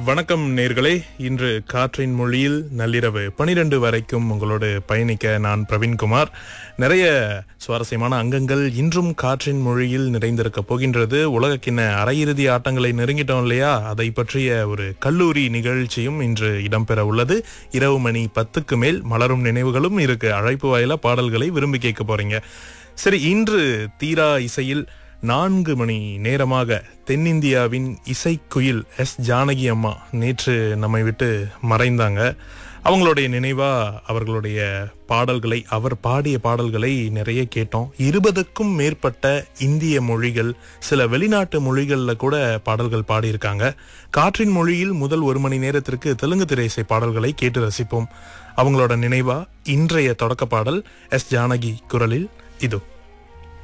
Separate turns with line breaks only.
வணக்கம் நேர்களே இன்று காற்றின் மொழியில் நள்ளிரவு பனிரெண்டு வரைக்கும் உங்களோடு பயணிக்க நான் பிரவீன்குமார் நிறைய சுவாரஸ்யமான அங்கங்கள் இன்றும் காற்றின் மொழியில் நிறைந்திருக்க போகின்றது உலகக்கிண்ண அரையிறுதி ஆட்டங்களை நெருங்கிட்டோம் இல்லையா அதை பற்றிய ஒரு கல்லூரி நிகழ்ச்சியும் இன்று இடம்பெற உள்ளது இரவு மணி பத்துக்கு மேல் மலரும் நினைவுகளும் இருக்கு அழைப்பு வாயில பாடல்களை விரும்பி கேட்க போறீங்க சரி இன்று தீரா இசையில் நான்கு மணி நேரமாக தென்னிந்தியாவின் இசைக்குயில் எஸ் ஜானகி அம்மா நேற்று நம்மை விட்டு மறைந்தாங்க அவங்களுடைய நினைவா அவர்களுடைய பாடல்களை அவர் பாடிய பாடல்களை நிறைய கேட்டோம் இருபதுக்கும் மேற்பட்ட இந்திய மொழிகள் சில வெளிநாட்டு மொழிகளில் கூட பாடல்கள் பாடியிருக்காங்க காற்றின் மொழியில் முதல் ஒரு மணி நேரத்திற்கு தெலுங்கு திரைசை பாடல்களை கேட்டு ரசிப்போம் அவங்களோட நினைவா இன்றைய தொடக்க பாடல் எஸ் ஜானகி குரலில் இதோ